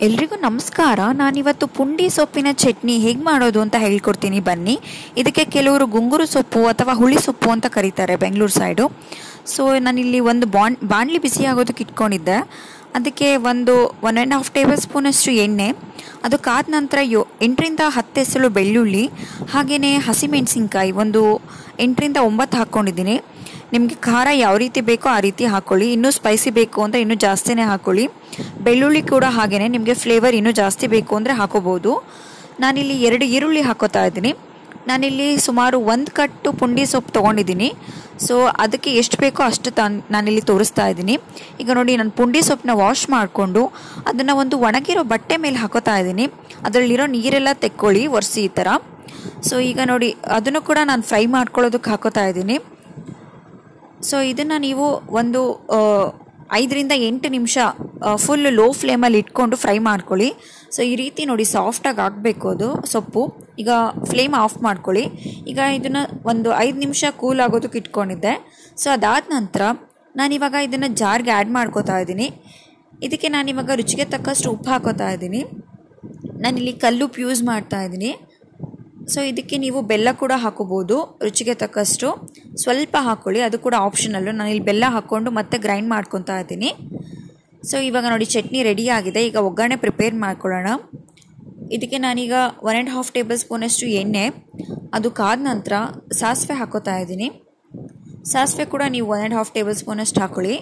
ಎಲ್ರಿಗೂ ನಮಸ್ಕಾರ ನಾನಿವತ್ತು ಪುಂಡಿ ಸೊಪ್ಪಿನ ಚಟ್ನಿ ಹೇಗೆ ಮಾಡೋದು ಅಂತ ಹೇಳ್ಕೊಡ್ತೀನಿ ಬನ್ನಿ ಇದಕ್ಕೆ ಕೆಲವರು ಗುಂಗುರು ಸೊಪ್ಪು ಅಥವಾ ಹುಳಿ ಸೊಪ್ಪು ಅಂತ ಕರೀತಾರೆ ಬೆಂಗಳೂರು ಸೈಡು ಸೊ ನಾನಿಲ್ಲಿ ಒಂದು ಬಾಣ್ ಬಾಣಲಿ ಬಿಸಿ ಆಗೋದಕ್ಕೆ ಇಟ್ಕೊಂಡಿದ್ದೆ ಅದಕ್ಕೆ ಒಂದು ಒನ್ ಆ್ಯಂಡ್ ಹಾಫ್ ಟೇಬಲ್ ಸ್ಪೂನಷ್ಟು ಎಣ್ಣೆ ಅದು ಕಾದ ನಂತರ ಯೋ ಎಂಟರಿಂದ ಹತ್ತು ಎಸಳು ಬೆಳ್ಳುಳ್ಳಿ ಹಾಗೆಯೇ ಹಸಿಮೆಣಸಿನ್ಕಾಯಿ ಒಂದು ಎಂಟರಿಂದ ಒಂಬತ್ತು ಹಾಕ್ಕೊಂಡಿದ್ದೀನಿ ನಿಮಗೆ ಖಾರ ಯಾವ ರೀತಿ ಬೇಕೋ ಆ ರೀತಿ ಹಾಕ್ಕೊಳ್ಳಿ ಇನ್ನೂ ಸ್ಪೈಸಿ ಬೇಕು ಅಂದರೆ ಇನ್ನೂ ಜಾಸ್ತಿನೇ ಹಾಕ್ಕೊಳ್ಳಿ ಬೆಳ್ಳುಳ್ಳಿ ಕೂಡ ಹಾಗೆಯೇ ನಿಮಗೆ ಫ್ಲೇವರ್ ಇನ್ನೂ ಜಾಸ್ತಿ ಬೇಕು ಅಂದರೆ ಹಾಕೋಬೋದು ನಾನಿಲ್ಲಿ ಎರಡು ಈರುಳ್ಳಿ ಹಾಕೋತಾ ಇದ್ದೀನಿ ನಾನಿಲ್ಲಿ ಸುಮಾರು ಒಂದು ಕಟ್ಟು ಪುಂಡಿ ಸೊಪ್ಪು ತೊಗೊಂಡಿದ್ದೀನಿ ಸೊ ಅದಕ್ಕೆ ಎಷ್ಟು ಬೇಕೋ ಅಷ್ಟು ತಾನ್ ನಾನಿಲ್ಲಿ ತೋರಿಸ್ತಾ ಇದ್ದೀನಿ ಈಗ ನೋಡಿ ನಾನು ಪುಂಡಿ ಸೊಪ್ಪನ್ನ ವಾಶ್ ಮಾಡಿಕೊಂಡು ಅದನ್ನು ಒಂದು ಒಣಗಿರೋ ಬಟ್ಟೆ ಮೇಲೆ ಹಾಕೋತಾ ಇದ್ದೀನಿ ಅದರಲ್ಲಿರೋ ನೀರೆಲ್ಲ ತೆಕ್ಕೊಳ್ಳಿ ಒರೆಸಿ ಈ ಥರ ಸೊ ಈಗ ನೋಡಿ ಅದನ್ನು ಕೂಡ ನಾನು ಫ್ರೈ ಮಾಡ್ಕೊಳ್ಳೋದಕ್ಕೆ ಹಾಕೋತಾ ಇದ್ದೀನಿ ಸೊ ಇದನ್ನು ನೀವು ಒಂದು ಐದರಿಂದ ಎಂಟು ನಿಮಿಷ ಫುಲ್ ಲೋ ಫ್ಲೇಮಲ್ಲಿ ಇಟ್ಕೊಂಡು ಫ್ರೈ ಮಾಡ್ಕೊಳ್ಳಿ ಸೊ ಈ ರೀತಿ ನೋಡಿ ಸಾಫ್ಟಾಗಿ ಆಗಬೇಕು ಅದು ಸೊಪ್ಪು ಈಗ ಫ್ಲೇಮ್ ಆಫ್ ಮಾಡ್ಕೊಳ್ಳಿ ಈಗ ಇದನ್ನು ಒಂದು ಐದು ನಿಮಿಷ ಕೂಲ್ ಆಗೋದಕ್ಕೆ ಇಟ್ಕೊಂಡಿದ್ದೆ ಸೊ ಅದಾದ ನಂತರ ನಾನಿವಾಗ ಇದನ್ನು ಜಾರ್ಗೆ ಆ್ಯಡ್ ಮಾಡ್ಕೋತಾ ಇದ್ದೀನಿ ಇದಕ್ಕೆ ನಾನಿವಾಗ ರುಚಿಗೆ ತಕ್ಕಷ್ಟು ಉಪ್ಪು ಹಾಕೋತಾ ಇದ್ದೀನಿ ನಾನಿಲ್ಲಿ ಕಲ್ಲುಪ್ಪು ಯೂಸ್ ಮಾಡ್ತಾ ಇದ್ದೀನಿ ಸೊ ಇದಕ್ಕೆ ನೀವು ಬೆಲ್ಲ ಕೂಡ ಹಾಕೋಬೋದು ರುಚಿಗೆ ತಕ್ಕಷ್ಟು ಸ್ವಲ್ಪ ಹಾಕ್ಕೊಳ್ಳಿ ಅದು ಕೂಡ ಆಪ್ಷನಲ್ಲು ನಾನಿಲ್ಲಿ ಬೆಲ್ಲ ಹಾಕ್ಕೊಂಡು ಮತ್ತೆ ಗ್ರೈಂಡ್ ಮಾಡ್ಕೊತಾ ಇದ್ದೀನಿ ಸೊ ಇವಾಗ ನೋಡಿ ಚಟ್ನಿ ರೆಡಿ ಆಗಿದೆ ಈಗ ಒಗ್ಗರಣೆ ಪ್ರಿಪೇರ್ ಮಾಡ್ಕೊಳ್ಳೋಣ ಇದಕ್ಕೆ ನಾನೀಗ ಒನ್ ಆ್ಯಂಡ್ ಹಾಫ್ ಟೇಬಲ್ ಸ್ಪೂನಷ್ಟು ಎಣ್ಣೆ ಅದು ಕಾದ ನಂತರ ಸಾಸಿವೆ ಹಾಕೋತಾ ಇದ್ದೀನಿ ಸಾಸಿವೆ ಕೂಡ ನೀವು ಒನ್ ಆ್ಯಂಡ್ ಹಾಫ್ ಟೇಬಲ್ ಸ್ಪೂನಷ್ಟು ಹಾಕ್ಕೊಳ್ಳಿ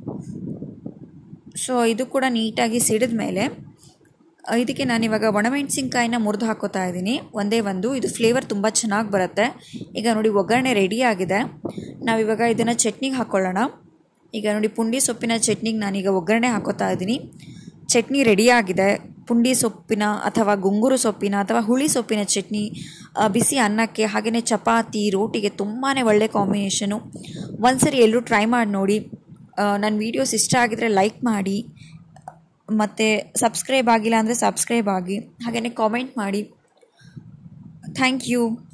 ಸೊ ಇದು ಕೂಡ ನೀಟಾಗಿ ಸಿಡಿದ ಮೇಲೆ ಇದಕ್ಕೆ ನಾನಿವಾಗ ಒಣಮೆಣಸಿನ್ಕಾಯಿನ ಮುರಿದು ಹಾಕೋತಾ ಇದ್ದೀನಿ ಒಂದೇ ಒಂದು ಇದು ಫ್ಲೇವರ್ ತುಂಬ ಚೆನ್ನಾಗಿ ಬರುತ್ತೆ ಈಗ ನೋಡಿ ಒಗ್ಗರಣೆ ರೆಡಿ ಆಗಿದೆ ನಾವಿವಾಗ ಇದನ್ನು ಚಟ್ನಿಗೆ ಹಾಕ್ಕೊಳ್ಳೋಣ ಈಗ ನೋಡಿ ಪುಂಡಿ ಸೊಪ್ಪಿನ ಚಟ್ನಿಗೆ ನಾನೀಗ ಒಗ್ಗರಣೆ ಹಾಕೋತಾ ಇದ್ದೀನಿ ಚಟ್ನಿ ರೆಡಿಯಾಗಿದೆ ಪುಂಡಿ ಸೊಪ್ಪಿನ ಅಥವಾ ಗುಂಗುರು ಸೊಪ್ಪಿನ ಅಥವಾ ಹುಳಿ ಸೊಪ್ಪಿನ ಚಟ್ನಿ ಬಿಸಿ ಅನ್ನಕ್ಕೆ ಹಾಗೆಯೇ ಚಪಾತಿ ರೋಟಿಗೆ ತುಂಬಾ ಒಳ್ಳೆ ಕಾಂಬಿನೇಷನು ಒಂದ್ಸರಿ ಎಲ್ಲರೂ ಟ್ರೈ ಮಾಡಿ ನೋಡಿ ನನ್ನ ವೀಡಿಯೋಸ್ ಇಷ್ಟ ಆಗಿದರೆ ಲೈಕ್ ಮಾಡಿ ಮತ್ತು ಸಬ್ಸ್ಕ್ರೈಬ್ ಆಗಿಲ್ಲ ಅಂದರೆ ಸಬ್ಸ್ಕ್ರೈಬ್ ಆಗಿ ಹಾಗೆಯೇ ಕಾಮೆಂಟ್ ಮಾಡಿ ಥ್ಯಾಂಕ್ ಯು